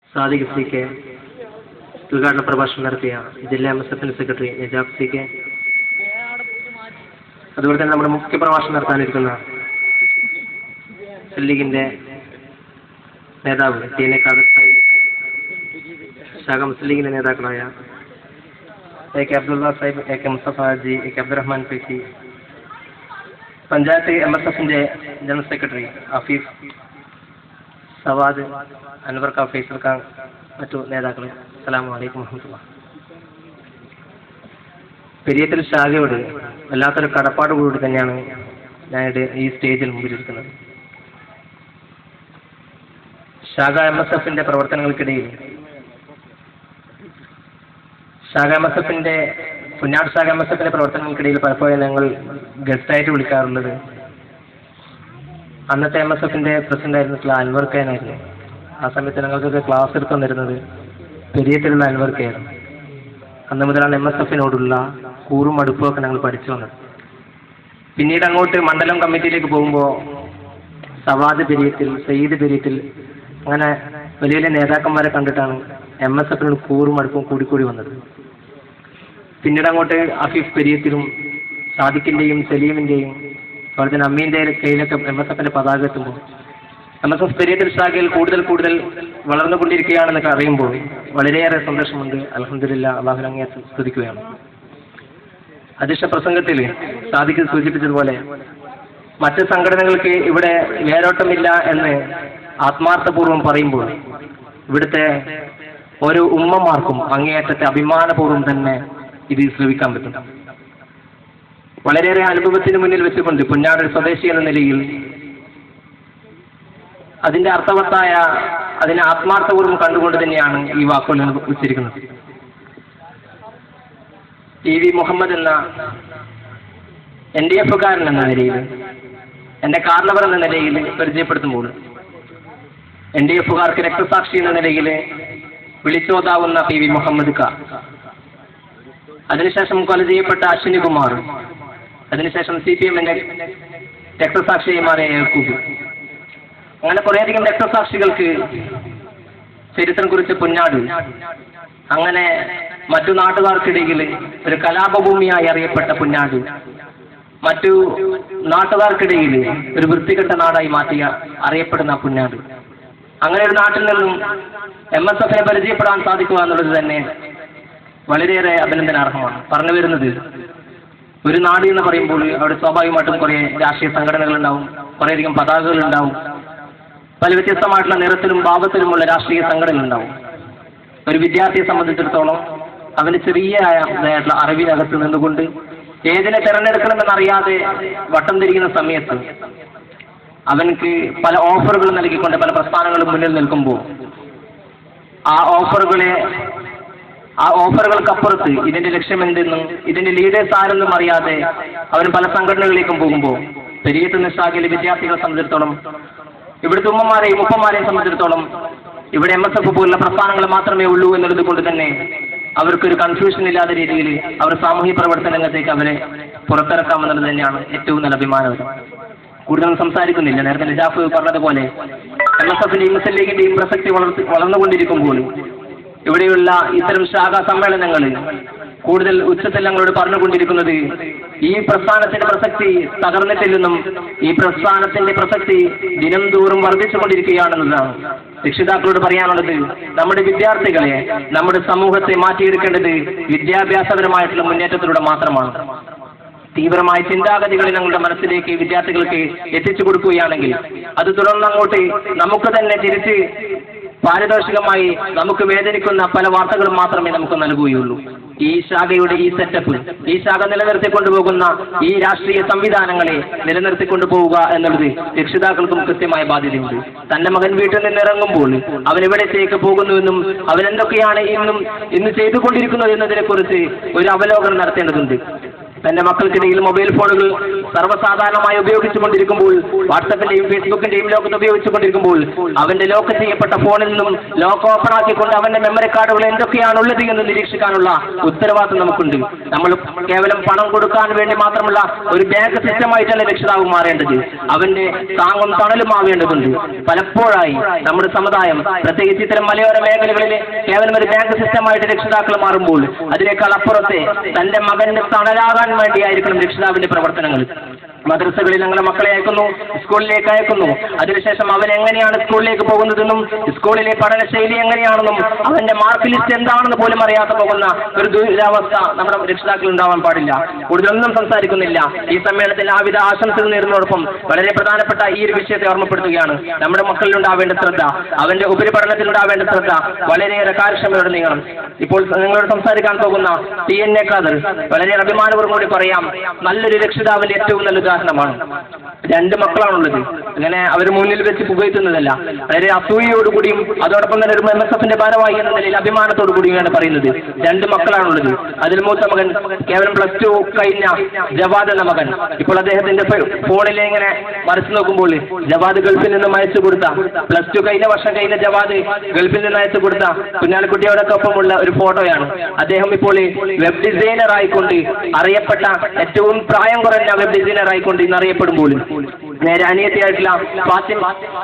Sadiq C K ഉദ്ഘാടന പ്രഭാഷണം നടത്തിയ ജില്ലാ എം എസ് എഫിന്റെ സെക്രട്ടറി നജാബ് സി കെ അതുപോലെ തന്നെ നമ്മുടെ മുഖ്യ പ്രഭാഷണം നടത്താനിരിക്കുന്ന ലീഗിന്റെ നേതാവ് T N A Khader Sahib ശാഖ മുസ്ലിം ലീഗിന്റെ നേതാക്കളായ A K Abdulla Sahib A K Mustafa G A K Abdurahman Faizi panchayat M S എഫിന്റെ ജനറൽ സെക്രട്ടറി അഫീഫ് സവാദ് അൻവർ ഖാൻ ഫൈസൽ ഖാൻ മറ്റു നേതാക്കളെ അസ്സലാമു അലൈക്കും വറഹ്മത്തുള്ള പെരിയത്തിൽ ശാഖയോട് വല്ലാത്തൊരു കടപ്പാട് കൂടി തന്നെയാണ് ഞാൻ ഇത് ഈ സ്റ്റേജിൽ മുമ്പിലിരിക്കുന്നത് ശാഖ എം എസ് എഫിന്റെ പ്രവർത്തനങ്ങൾക്കിടയിൽ ശാഖ എം എസ് എഫിന്റെ പുന്നാട് ശാഖ എം എസ് എഫിന്റെ പ്രവർത്തനങ്ങൾക്കിടയിൽ പലപ്പോഴും ഞങ്ങൾ ഗസ്റ്റായിട്ട് വിളിക്കാറുള്ളത് അന്നത്തെ എം എസ് എഫിന്റെ പ്രസിഡന്റ് ആയിരുന്നിട്ടുള്ള അൻവർ ഖാനായിരുന്നു ആ സമയത്ത് ഞങ്ങൾക്കൊക്കെ ക്ലാസ് എടുത്തു വന്നിരുന്നത് പെരിയത്തിലുള്ള അൻവർ ഖായിരുന്നു അന്ന് മുതലാണ് എം എസ് എഫിനോടുള്ള കൂറും അടുപ്പും ഒക്കെ ഞങ്ങൾ പഠിച്ചു വന്നത് പിന്നീട് അങ്ങോട്ട് മണ്ഡലം കമ്മിറ്റിയിലേക്ക് പോകുമ്പോൾ സവാദ് പെരിയത്തിൽ സയ്യിദ് പെരിയത്തിൽ അങ്ങനെ വലിയ വലിയ നേതാക്കന്മാരെ കണ്ടിട്ടാണ് എം എസ് എഫിനോട് കൂറും അടുപ്പും കൂടിക്കൂടി വന്നത് പിന്നീട് അങ്ങോട്ട് അഫീഫ് പെരിയത്തിലും സാദിഖിന്റെയും സലീമിന്റെയും അതുപോലെ തന്നെ അമ്മീന്റെ കയ്യിലൊക്കെ എം എസ് എഫിന്റെ പതാക എത്തുമ്പോൾ എം എസ് എഫ് പെരിയത്തിൽ ശാഖയിൽ കൂടുതൽ കൂടുതൽ വളർന്നുകൊണ്ടിരിക്കുകയാണെന്നൊക്കെ അറിയുമ്പോൾ വളരെയേറെ സന്തോഷമുണ്ട് അലഹമില്ല അള്ളാഹു അങ്ങേ സ്തുതിക്കുകയാണ് അധ്യക്ഷ പ്രസംഗത്തിൽ സാദിഖ് സൂചിപ്പിച്ചതുപോലെ മറ്റ് സംഘടനകൾക്ക് ഇവിടെ വേരോട്ടമില്ല എന്ന് ആത്മാർത്ഥപൂർവ്വം പറയുമ്പോൾ ഇവിടുത്തെ ഓരോ ഉമ്മമാർക്കും അങ്ങേയറ്റത്തെ അഭിമാനപൂർവ്വം തന്നെ ഇത് ശ്രവിക്കാൻ പറ്റും വളരെയേറെ അനുഭവത്തിന് മുന്നിൽ വെച്ചുകൊണ്ട് പുന്നാട് ഒരു സ്വദേശി എന്ന നിലയിൽ അതിന്റെ അർത്ഥവത്തായ അതിനെ ആത്മാർത്ഥപൂർവ്വം കണ്ടുകൊണ്ട് തന്നെയാണ് ഈ വാക്കുകൾ ഞാൻ ഉച്ചരിക്കുന്നത് ടി വി മുഹമ്മദ് എന്ന എൻ ഡി എഫുകാരൻ എന്ന നിലയിൽ എന്റെ കാർണവർ എന്ന നിലയിൽ പരിചയപ്പെടുത്തുമ്പോൾ എൻ ഡി എഫുകാർക്ക് രക്തസാക്ഷി എന്ന നിലയിൽ വിളിച്ചോതാവുന്ന പി വി മുഹമ്മദ് ക അതിനുശേഷം കൊല ചെയ്യപ്പെട്ട അശ്വിനി കുമാർ അതിനുശേഷം സി പി എമ്മിന്റെ രക്തസാക്ഷിയായി മാറിയ യാക്കൂബ് അങ്ങനെ കുറേയധികം രക്തസാക്ഷികൾക്ക് ചരിത്രം കുറിച്ച് പുന്നാട് അങ്ങനെ മറ്റു നാട്ടുകാർക്കിടയിൽ ഒരു കലാപഭൂമിയായി അറിയപ്പെട്ട പുന്നാട് മറ്റു നാട്ടുകാർക്കിടയിൽ ഒരു വൃത്തികെട്ട നാടായി മാറ്റിയ അറിയപ്പെടുന്ന പുന്നാട് അങ്ങനെ ഒരു നാട്ടിൽ നിന്നും എം എസ് എഫിനെ പരിചയപ്പെടാൻ സാധിക്കുക എന്നുള്ളത് തന്നെ വളരെയേറെ അഭിനന്ദനാർഹമാണ് പറഞ്ഞു വരുന്നത് ഒരു നാട് എന്ന് പറയുമ്പോൾ അവിടെ സ്വാഭാവികമായിട്ടും കുറേ രാഷ്ട്രീയ സംഘടനകൾ ഉണ്ടാവും കുറേയധികം പതാകകൾ ഉണ്ടാവും പല വ്യത്യസ്തമായിട്ടുള്ള നിറത്തിലും ഭാവത്തിലുമുള്ള രാഷ്ട്രീയ സംഘടനകൾ ഉണ്ടാവും ഒരു വിദ്യാർത്ഥിയെ സംബന്ധിച്ചിടത്തോളം അവന് ചെറിയ ആയിട്ടുള്ള അറിവിനകത്ത് നിന്നുകൊണ്ട് ഏതിനെ തിരഞ്ഞെടുക്കണമെന്നറിയാതെ വട്ടം തിരിക്കുന്ന സമയത്ത് അവൻക്ക് പല ഓഫറുകൾ നൽകിക്കൊണ്ട് പല പ്രസ്ഥാനങ്ങളും മുന്നിൽ നിൽക്കുമ്പോൾ ആ ഓഫറുകളെ ആ ഓഫറുകൾക്കപ്പുറത്ത് ഇതിന്റെ ലക്ഷ്യം എന്തെന്നും ഇതിന്റെ ലീഡേഴ്സ് ആരെന്നും അറിയാതെ അവർ പല സംഘടനകളിലേക്കും പോകുമ്പോൾ പെരിയത്ത് നിശാഖയിലെ വിദ്യാർത്ഥികളെ സംബന്ധിച്ചിടത്തോളം ഇവിടുത്തെ ഉമ്മമാരെയും ഉപ്പമാരെയും സംബന്ധിച്ചിടത്തോളം ഇവിടെ എം എസ് എഫ് പോലുള്ള പ്രസ്ഥാനങ്ങൾ മാത്രമേ ഉള്ളൂ എന്നുള്ളത് കൊണ്ട് തന്നെ അവർക്കൊരു കൺഫ്യൂഷൻ ഇല്ലാത്ത രീതിയിൽ അവർ സാമൂഹ്യ പ്രവർത്തന രംഗത്തേക്ക് അവരെ പുറത്തിറക്കാമെന്നുള്ളത് തന്നെയാണ് ഏറ്റവും നല്ല അഭിമാനം കൂടുതൽ സംസാരിക്കുന്നില്ല നേരത്തെ നിജാഫ് പറഞ്ഞതുപോലെ എം എസ് എഫിന്റെയും മുസ്ലിം ലീഗിന്റെയും പ്രസക്തി വളർത്തി വളർന്നുകൊണ്ടിരിക്കുമ്പോൾ ഇവിടെയുള്ള ഇത്തരം ശാഖാ സമ്മേളനങ്ങൾ കൂടുതൽ ഉച്ചത്തിൽ ഞങ്ങളോട് പറഞ്ഞുകൊണ്ടിരിക്കുന്നത് ഈ പ്രസ്ഥാനത്തിന്റെ പ്രസക്തി തകർന്നിട്ടില്ലെന്നും ഈ പ്രസ്ഥാനത്തിന്റെ പ്രസക്തി ദിനം തോറും വർദ്ധിച്ചുകൊണ്ടിരിക്കുകയാണെന്നതാണ് രക്ഷിതാക്കളോട് പറയാനുള്ളത് നമ്മുടെ വിദ്യാർത്ഥികളെ നമ്മുടെ സമൂഹത്തെ മാറ്റിയെടുക്കേണ്ടത് വിദ്യാഭ്യാസപരമായിട്ടുള്ള മുന്നേറ്റത്തിലൂടെ മാത്രമാണ് തീവ്രമായ ചിന്താഗതികളെ ഞങ്ങളുടെ മനസ്സിലേക്ക് വിദ്യാർത്ഥികൾക്ക് എത്തിച്ചു കൊടുക്കുകയാണെങ്കിൽ അത് തുടർന്നങ്ങോട്ട് നമുക്ക് തന്നെ തിരിച്ച് പാരിതോഷികമായി നമുക്ക് വേദനിക്കുന്ന പല വാർത്തകളും മാത്രമേ നമുക്ക് നൽകുകയുള്ളൂ ഈ ശാഖയുടെ ഈ സെറ്റപ്പ് ഈ ശാഖ നിലനിർത്തിക്കൊണ്ടുപോകുന്ന ഈ രാഷ്ട്രീയ സംവിധാനങ്ങളെ നിലനിർത്തിക്കൊണ്ടു പോവുക എന്നുള്ളത് രക്ഷിതാക്കൾക്കും കൃത്യമായ ബാധ്യതയുണ്ട് തന്റെ മകൻ വീട്ടിൽ നിന്ന് ഇറങ്ങുമ്പോൾ അവൻ എവിടത്തേക്ക് പോകുന്നുവെന്നും അവൻ എന്തൊക്കെയാണ് ഇന്നും ഇന്ന് ചെയ്തുകൊണ്ടിരിക്കുന്നത് എന്നതിനെ കുറിച്ച് ഒരു അവലോകനം നടത്തേണ്ടതുണ്ട് തന്റെ മക്കൾക്കിടയിൽ മൊബൈൽ ഫോണുകൾ സർവ്വസാധാരണമായി ഉപയോഗിച്ചുകൊണ്ടിരിക്കുമ്പോൾ വാട്സപ്പിന്റെയും ഫേസ്ബുക്കിന്റെയും ലോകത്ത് ഉപയോഗിച്ചുകൊണ്ടിരിക്കുമ്പോൾ അവന്റെ ലോക്ക് ചെയ്യപ്പെട്ട ഫോണിൽ നിന്നും ലോക്ക് ഓപ്പൺ ആക്കിക്കൊണ്ട് അവന്റെ മെമ്മറി കാർഡുകൾ എന്തൊക്കെയാണ് ഉള്ളത് എന്ന് നിരീക്ഷിക്കാനുള്ള ഉത്തരവാദിത്വം നമുക്കുണ്ട് നമ്മൾ കേവലം പണം കൊടുക്കാൻ വേണ്ടി മാത്രമുള്ള ഒരു ബാങ്ക് സിസ്റ്റമായിട്ടല്ല രക്ഷിതാവ് മാറേണ്ടത് അവന്റെ താങ്ങും തണലും ആവേണ്ടതുണ്ട് പലപ്പോഴായി നമ്മുടെ സമുദായം പ്രത്യേകിച്ച് ഇത്തരം മലയോര മേഖലകളിൽ കേവലം ഒരു ബാങ്ക് സിസ്റ്റമായിട്ട് രക്ഷിതാക്കൾ മാറുമ്പോൾ അതിനേക്കാൾ അപ്പുറത്തെ തന്റെ മകന്റെ തണലാകാൻ വേണ്ടിയായിരിക്കണം രക്ഷിതാവിന്റെ പ്രവർത്തനങ്ങൾ മദ്രസകളിൽ ഞങ്ങളുടെ മക്കളെ അയക്കുന്നു സ്കൂളിലേക്ക് അയക്കുന്നു അതിനുശേഷം അവൻ എങ്ങനെയാണ് സ്കൂളിലേക്ക് പോകുന്നതെന്നും സ്കൂളിലെ പഠന ശൈലി എങ്ങനെയാണെന്നും അവന്റെ മാർക്ക് ലിസ്റ്റ് എന്താണെന്ന് പോലും അറിയാതെ പോകുന്ന ഒരു ദുരിതാവസ്ഥ നമ്മുടെ രക്ഷിതാക്കൾ ഉണ്ടാവാൻ പാടില്ല കൂടുതലൊന്നും സംസാരിക്കുന്നില്ല ഈ സമ്മേളനത്തിൽ ആവിധ ആശംസകൾ നേരുന്നതോടൊപ്പം വളരെ പ്രധാനപ്പെട്ട ഈ ഒരു വിഷയത്തെ ഓർമ്മപ്പെടുത്തുകയാണ് നമ്മുടെ മക്കളിൽ ഉണ്ടാവേണ്ട ശ്രദ്ധ അവന്റെ ഉപരിപഠനത്തിൽ ഉണ്ടാവേണ്ട ശ്രദ്ധ വളരെയേറെ കാര്യക്ഷമയോടെ നീങ്ങണം ഇപ്പോൾ നിങ്ങളോട് സംസാരിക്കാൻ പോകുന്ന ടി എൻ എ ഖാദർ വളരെ അഭിമാനപൂർവ്വം കൂടി പറയാം നല്ലൊരു രക്ഷിതാവിന്റെ ഏറ്റവും നല്ല ഉദാഹരണമാണ് രണ്ട് മക്കളാണുള്ളത് അങ്ങനെ അവർ മുന്നിൽ വെച്ച് പുകയത്തുന്നതല്ല വളരെ അസൂയയോടുകൂടിയും അതോടൊപ്പം തന്നെ ഒരു എം എസ് എഫിന്റെ ഭാരവാഹി എന്ന നിലയിൽ അഭിമാനത്തോടു കൂടിയാണ് പറയുന്നത് രണ്ട് മക്കളാണുള്ളത് അതിൽ മൂത്ത മകൻ കേവലം പ്ലസ് ടു കഴിഞ്ഞ ജവാദ് എന്ന മകൻ ഇപ്പോൾ അദ്ദേഹത്തിന്റെ ഫ- ഫോണിൽ ഇങ്ങനെ മറിച്ചു നോക്കുമ്പോൾ ജവാദ് ഗൾഫിൽ നിന്നും അയച്ചു കൊടുത്ത പ്ലസ് ടു കഴിഞ്ഞ വർഷം കഴിഞ്ഞ ജവാദ് ഗൾഫിൽ നിന്ന് അയച്ചു കൊടുത്ത കുഞ്ഞാലിക്കുട്ടിയോടൊപ്പമുള്ള ഒരു ഫോട്ടോയാണ് അദ്ദേഹം ഇപ്പോൾ വെബ് ഡിസൈനർ ആയിക്കൊണ്ട് അറിയപ്പെട്ട ഏറ്റവും പ്രായം കുറഞ്ഞ വെബ് ഡിസൈനർ ആയിക്കൊണ്ട് ഇന്ന് അറിയപ്പെടുമ്പോൾ നേരെ അനിയത്തിയായിട്ടുള്ള ഫാത്തിമ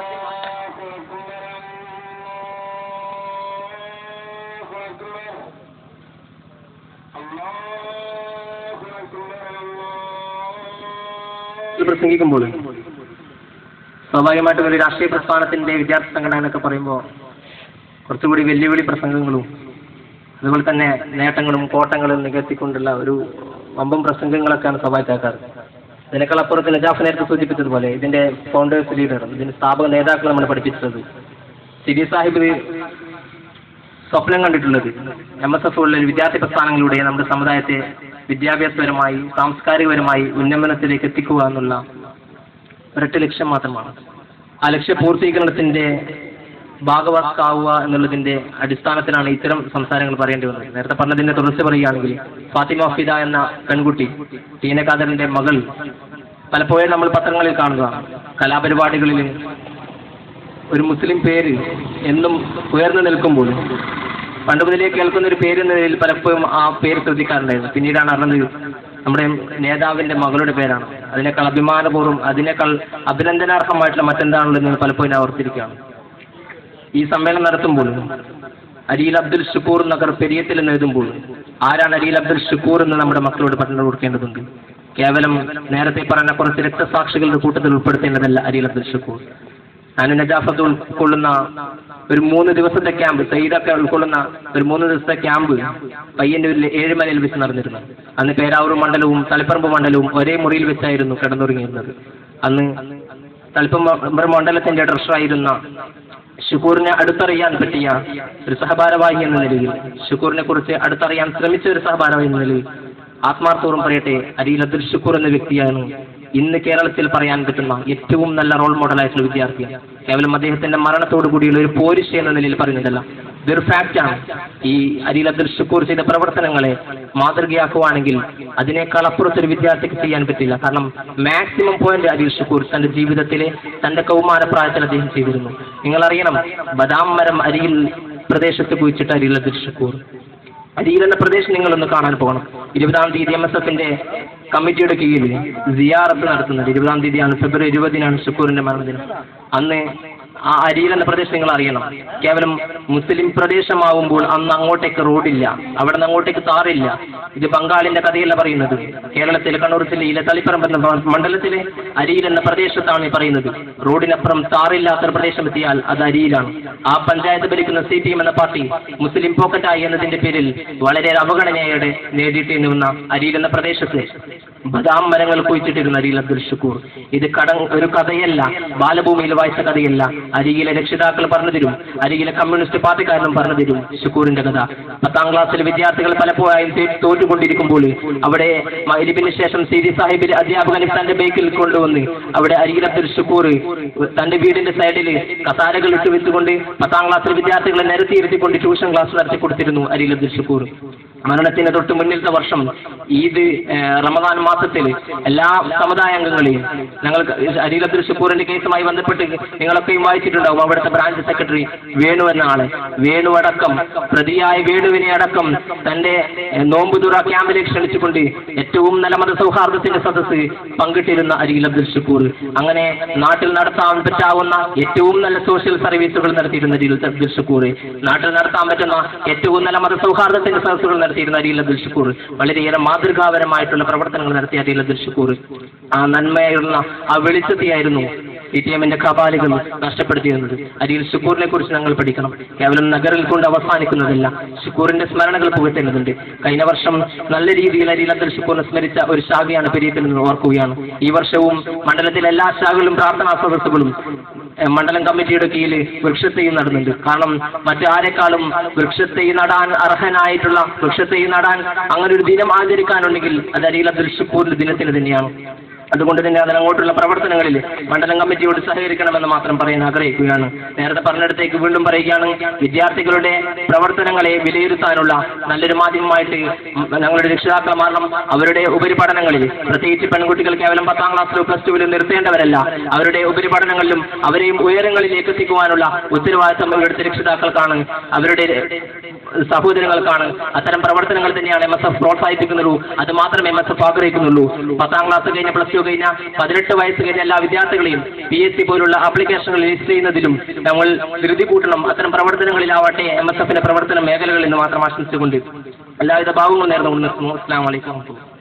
പ്രസംഗിക്കുമ്പോൾ സ്വാഭാവികമായിട്ടും ഒരു രാഷ്ട്രീയ പ്രസ്ഥാനത്തിന്റെ വിദ്യാർത്ഥി സംഘടന എന്നൊക്കെ പറയുമ്പോൾ കുറച്ചുകൂടി വെല്ലുവിളി പ്രസംഗങ്ങളും അതുപോലെ തന്നെ നേട്ടങ്ങളും കോട്ടങ്ങളും നികത്തിക്കൊണ്ടുള്ള ഒരു വമ്പം പ്രസംഗങ്ങളൊക്കെയാണ് സ്വാഭാവികമാക്കാറ് ഇതിനേക്കാൾ അപ്പുറത്ത് നജാഫ് നേരത്തെ സൂചിപ്പിച്ചതുപോലെ ഇതിന്റെ ഫൗണ്ടേഴ്സ് ലീഡർ ഇതിന്റെ സ്ഥാപക നേതാക്കൾ നമ്മൾ പഠിപ്പിച്ചത് സിബി സാഹിബ് സ്വപ്നം കണ്ടിട്ടുള്ളത് എം എസ് എഫ് ഉള്ള ഒരു വിദ്യാർത്ഥി പ്രസ്ഥാനങ്ങളിലൂടെ നമ്മുടെ സമുദായത്തെ വിദ്യാഭ്യാസപരമായി സാംസ്കാരികപരമായി ഉന്നമനത്തിലേക്ക് എത്തിക്കുക എന്നുള്ള ഒരൊറ്റ ലക്ഷ്യം മാത്രമാണ് ആ ലക്ഷ്യ പൂർത്തീകരണത്തിന്റെ ഭാഗവാക്കാവുക എന്നുള്ളതിന്റെ അടിസ്ഥാനത്തിലാണ് ഇത്തരം സംസാരങ്ങൾ പറയേണ്ടി വന്നത് നേരത്തെ പറഞ്ഞതിന്റെ തുടർച്ച പറയുകയാണെങ്കിൽ ഫാത്തിമ ഫിദ എന്ന പെൺകുട്ടി ടീന ഖാദറിന്റെ മകൾ പലപ്പോഴും നമ്മൾ പത്രങ്ങളിൽ കാണുക കലാപരിപാടികളിൽ ഒരു മുസ്ലിം പേര് എന്നും ഉയർന്നു നിൽക്കുമ്പോൾ പണ്ട് മുതലേ കേൾക്കുന്ന ഒരു പേര് എന്ന നിലയിൽ പലപ്പോഴും ആ പേര് ശ്രദ്ധിക്കാറുണ്ടായിരുന്നു പിന്നീടാണ് അറിഞ്ഞത് നമ്മുടെ നേതാവിന്റെ മകളുടെ പേരാണ് അതിനേക്കാൾ അഭിമാനപൂർവ്വം അതിനേക്കാൾ അഭിനന്ദനാർഹമായിട്ടുള്ള മറ്റെന്താണുള്ളതെന്ന് പലപ്പോഴും ഞാൻ ഓർത്തിരിക്കുകയാണ് ഈ സമ്മേളനം നടത്തുമ്പോൾ അരിയിൽ അബ്ദുൽ ഷുക്കൂർ നഗർ പെരിയത്തിൽ എന്ന് എഴുതുമ്പോൾ ആരാണ് അരിയിൽ അബ്ദുൽ ഷുക്കൂർ എന്ന് നമ്മുടെ മക്കളോട് പറഞ്ഞു കൊടുക്കേണ്ടതുണ്ട് കേവലം നേരത്തെ പറഞ്ഞ കുറച്ച് രക്തസാക്ഷികളുടെ കൂട്ടത്തിൽ ഉൾപ്പെടുത്തേണ്ടതല്ല അരിയിൽ അബ്ദുൽ ഷുക്കൂർ ഞാൻ നജാഫത്ത് ഉൾക്കൊള്ളുന്ന ഒരു മൂന്ന് ദിവസത്തെ ക്യാമ്പ് സയ്യിദൊക്കെ ഉൾക്കൊള്ളുന്ന ഒരു മൂന്ന് ദിവസത്തെ ക്യാമ്പ് പയ്യന്നൂരിലെ ഏഴുമലയിൽ വെച്ച് നടന്നിരുന്നു അന്ന് പേരാവൂർ മണ്ഡലവും തളിപ്പറമ്പ് മണ്ഡലവും ഒരേ മുറിയിൽ വെച്ചായിരുന്നു കിടന്നുറങ്ങിയിരുന്നത് അന്ന് തളിപ്പറമ്പ് മണ്ഡലത്തിന്റെ ട്രഷറായിരുന്ന ഷുക്കൂറിനെ അടുത്തറിയാൻ പറ്റിയ ഒരു സഹഭാരവാഹി എന്ന നിലയിൽ ഷുക്കൂറിനെ കുറിച്ച് അടുത്തറിയാൻ ശ്രമിച്ച ഒരു സഹഭാരവാഹി എന്ന നിലയിൽ ആത്മാർത്ഥവും പറയട്ടെ അരിയിൽ അബ്ദുൽ ഷുക്കൂർ എന്ന വ്യക്തിയാണ് ഇന്ന് കേരളത്തിൽ പറയാൻ പറ്റുന്ന ഏറ്റവും നല്ല റോൾ മോഡലായിട്ടുള്ള വിദ്യാർത്ഥിയാണ് കേവലം അദ്ദേഹത്തിന്റെ മരണത്തോടു കൂടിയുള്ള ഒരു പോരിശ എന്ന നിലയിൽ പറയുന്നതല്ല ഇതൊരു ഫാക്റ്റാണ് ഈ അരിയിൽ അബ്ദുൽ ഷുക്കൂർ ചെയ്ത പ്രവർത്തനങ്ങളെ മാതൃകയാക്കുവാണെങ്കിൽ അതിനേക്കാൾ അപ്പുറത്തൊരു വിദ്യാർത്ഥിക്ക് ചെയ്യാൻ പറ്റില്ല കാരണം മാക്സിമം പോയിന്റ് അരിൽ ഷുക്കൂർ തന്റെ ജീവിതത്തിലെ തന്റെ കൗമാരപ്രായത്തിൽ അദ്ദേഹം ചെയ്തിരുന്നു നിങ്ങൾ അറിയണം ബദാം മരം അരിയിൽ പ്രദേശത്ത് കുഴിച്ചിട്ട് അരിയിൽ അബ്ദുൽ ഷുക്കൂർ അരിയിൽ എന്ന പ്രദേശം നിങ്ങളൊന്ന് കാണാൻ പോകണം ഇരുപതാം തീയതി എം എസ് എഫിന്റെ കമ്മിറ്റിയുടെ കീഴിൽ സിയാറത്ത് നടത്തുന്നത് ഇരുപതാം തീയതിയാണ് ഫെബ്രുവരി ഇരുപതിനാണ് ഷുക്കൂറിന്റെ മരണദിനം അന്ന് ആ അരിയിൽ എന്ന പ്രദേശം നിങ്ങൾ അറിയണം കേവലം മുസ്ലിം പ്രദേശമാവുമ്പോൾ അന്ന് അങ്ങോട്ടേക്ക് റോഡില്ല അവിടെ നിന്ന് അങ്ങോട്ടേക്ക് താറില്ല ഇത് ബംഗാളിന്റെ കഥയല്ല പറയുന്നത് കേരളത്തിലെ കണ്ണൂർ ജില്ലയിലെ തളിപ്പറമ്പ് എന്ന മണ്ഡലത്തിലെ അരിയിൽ എന്ന പ്രദേശത്താണ് ഈ പറയുന്നത് റോഡിനപ്പുറം താറില്ലാത്ത ഒരു പ്രദേശം എത്തിയാൽ അത് അരിയിലാണ് ആ പഞ്ചായത്ത് ഭരിക്കുന്ന സി പി എം എന്ന പാർട്ടി മുസ്ലിം പോക്കറ്റായി എന്നതിന്റെ പേരിൽ വളരെ അവഗണനയോടെ നേടിയിട്ട് വന്ന അരിയിൽ എന്ന പ്രദേശത്ത് ബദാം മരങ്ങൾ കുഴിച്ചിട്ടിരുന്ന അരിയിൽ അബ്ദുൽ ഷുക്കൂർ ഇത് കട ഒരു കഥയല്ല ബാലഭൂമിയിൽ വായിച്ച കഥയല്ല അരികിലെ രക്ഷിതാക്കൾ പറഞ്ഞു തരും അരികിലെ കമ്മ്യൂണിസ്റ്റ് പാർട്ടിക്കാരനും പറഞ്ഞു തരും ഷുക്കൂറിന്റെ കഥ പത്താം ക്ലാസ്സിലെ വിദ്യാർത്ഥികൾ പലപ്പോഴായും തേ- തോറ്റുകൊണ്ടിരിക്കുമ്പോൾ അവിടെ മൈലിബിന് ശേഷം സി ഡി സാഹിബിൽ അധ്യാപകൻ തന്റെ ബൈക്കിൽ കൊണ്ടുവന്ന് അവിടെ അരികിൽ അബ്ദുൽ ഷുക്കൂർ തന്റെ വീടിന്റെ സൈഡിൽ കസാരകൾ ഇട്ട് വെച്ചുകൊണ്ട് പത്താം ക്ലാസ്സിലെ വിദ്യാർത്ഥികളെ നിരത്തിയിരുത്തിക്കൊണ്ട് ട്യൂഷൻ ക്ലാസ് നടത്തി കൊടുത്തിരുന്നു അരികിൽ അബ്ദുൽ ഷുക്കൂർ മരണത്തിന് തൊട്ട് മുന്നിലത്തെ വർഷം ഈദ് ഏഹ്, റമദാൻ മാസത്തിൽ എല്ലാ സമുദായ അംഗങ്ങളെയും ഞങ്ങൾ അരിയിൽ അബ്ദുൽ ഷുക്കൂറിന്റെ കേസുമായി ബന്ധപ്പെട്ട് നിങ്ങളൊക്കെയും വായിച്ചിട്ടുണ്ടാവും അവിടുത്തെ ബ്രാഞ്ച് സെക്രട്ടറി വേണു എന്ന ആള് വേണു അടക്കം പ്രതിയായ വേണുവിനെ അടക്കം തന്റെ ഏഹ്, നോമ്പുതുറ ക്യാമ്പിലേക്ക് ക്ഷണിച്ചുകൊണ്ട് ഏറ്റവും നല്ല മത സൗഹാർദ്ദത്തിന്റെ സദസ്സ് പങ്കിട്ടിരുന്ന അരിയിൽ അബ്ദുൽ ഷുക്കൂർ അങ്ങനെ നാട്ടിൽ നടത്താൻ പറ്റാവുന്ന ഏറ്റവും നല്ല സോഷ്യൽ സർവീസുകൾ നടത്തിയിരുന്ന അരിയിൽ അബ്ദുൽ ഷുക്കൂർ നാട്ടിൽ നടത്താൻ പറ്റുന്ന ഏറ്റവും നല്ല മത സൗഹാർദ്ദത്തിന്റെ സദസ്സുകൾ നടത്തിയിരുന്ന അരിയിൽ അബ്ദുൽ ഷുക്കൂർ വളരെയേറെ മാതൃകാപരമായിട്ടുള്ള പ്രവർത്തനങ്ങൾ നടത്തിയ അരിയിൽ അബ്ദുൽ ഷുക്കൂർ ആ നന്മയുള്ള ആ വെളിച്ചത്തെയായിരുന്നു സി ടി എമ്മിന്റെ കപാലികൾ നഷ്ടപ്പെടുത്തിയിരുന്നത് അരിയിൽ ഷുക്കൂറിനെ കുറിച്ച് ഞങ്ങൾ പഠിക്കണം കേവലം നഗറിൽ കൊണ്ട് അവസാനിക്കുന്നതല്ല ഷുക്കൂറിന്റെ സ്മരണകൾ പുകഴ്ത്തേണ്ടതുണ്ട് കഴിഞ്ഞ വർഷം നല്ല രീതിയിൽ അരിയിൽ അബ്ദുൽ ഷുക്കൂറിനെ സ്മരിച്ച ഒരു ശാഖയാണ് പെരിയത്തിൽ നിന്ന് ഓർക്കുകയാണ് ഈ വർഷവും മണ്ഡലത്തിലെ എല്ലാ ശാഖകളും പ്രാർത്ഥനാ സദസ്സുകളും ഏഹ് മണ്ഡലം കമ്മിറ്റിയുടെ കീഴിൽ വൃക്ഷത്തെയും നടുന്നുണ്ട് കാരണം മറ്റാരെക്കാളും വൃക്ഷത്തെ നടാൻ അർഹനായിട്ടുള്ള വൃക്ഷത്തെ നടാൻ അങ്ങനെ ഒരു ദിനം ആചരിക്കാനുണ്ടെങ്കിൽ അത് അരിയിൽ അബ്ദുൽ ഷുക്കൂറിന്റെ ദിനത്തിന് തന്നെയാണ് അതുകൊണ്ട് തന്നെ അതിനങ്ങോട്ടുള്ള പ്രവർത്തനങ്ങളിൽ മണ്ഡലം കമ്മിറ്റിയോട് സഹകരിക്കണമെന്ന് മാത്രം പറയാൻ ആഗ്രഹിക്കുകയാണ് നേരത്തെ പറഞ്ഞിടത്തേക്ക് വീണ്ടും പറയുകയാണ് വിദ്യാർത്ഥികളുടെ പ്രവർത്തനങ്ങളെ വിലയിരുത്താനുള്ള നല്ലൊരു മാധ്യമമായിട്ട് ഞങ്ങളുടെ രക്ഷിതാക്കൾ മാറണം അവരുടെ ഉപരിപഠനങ്ങളിൽ പ്രത്യേകിച്ച് പെൺകുട്ടികൾ കേവലം പത്താം ക്ലാസ്സിലോ പ്ലസ് ടുവിലും നിർത്തേണ്ടവരല്ല അവരുടെ ഉപരിപഠനങ്ങളിലും അവരെയും ഉയരങ്ങളിലേക്ക് എത്തിക്കുവാനുള്ള ഉത്തരവാദിത്തം ഇവിടുത്തെ രക്ഷിതാക്കൾക്കാണ് അവരുടെ സഹോദരങ്ങൾക്കാണ് അത്തരം പ്രവർത്തനങ്ങൾ തന്നെയാണ് എം എസ് എഫ് പ്രോത്സാഹിപ്പിക്കുന്നുള്ളൂ അത് മാത്രമേ എം എസ് എഫ് ആഗ്രഹിക്കുന്നുള്ളൂ പത്താം ക്ലാസ് കഴിഞ്ഞ പ്ലസ് ടു കഴിഞ്ഞ പതിനെട്ട് വയസ്സ് കഴിഞ്ഞ എല്ലാ വിദ്യാർത്ഥികളെയും പി എസ് സി പോലുള്ള ആപ്ലിക്കേഷനുകൾ രജിസ്റ്റർ ചെയ്യുന്നതിലും നമ്മൾ ധൃതി കൂട്ടണം അത്തരം പ്രവർത്തനങ്ങളിലാവട്ടെ എം എസ് എഫിന്റെ പ്രവർത്തന മേഖലകളിൽ നിന്ന് മാത്രം ആശംസിച്ചുകൊണ്ട് എല്ലാവിധ ഭാവങ്ങളും നേർന്നുകൊണ്ട് നിർത്തുന്നു അസ്സാം വലൈക്കും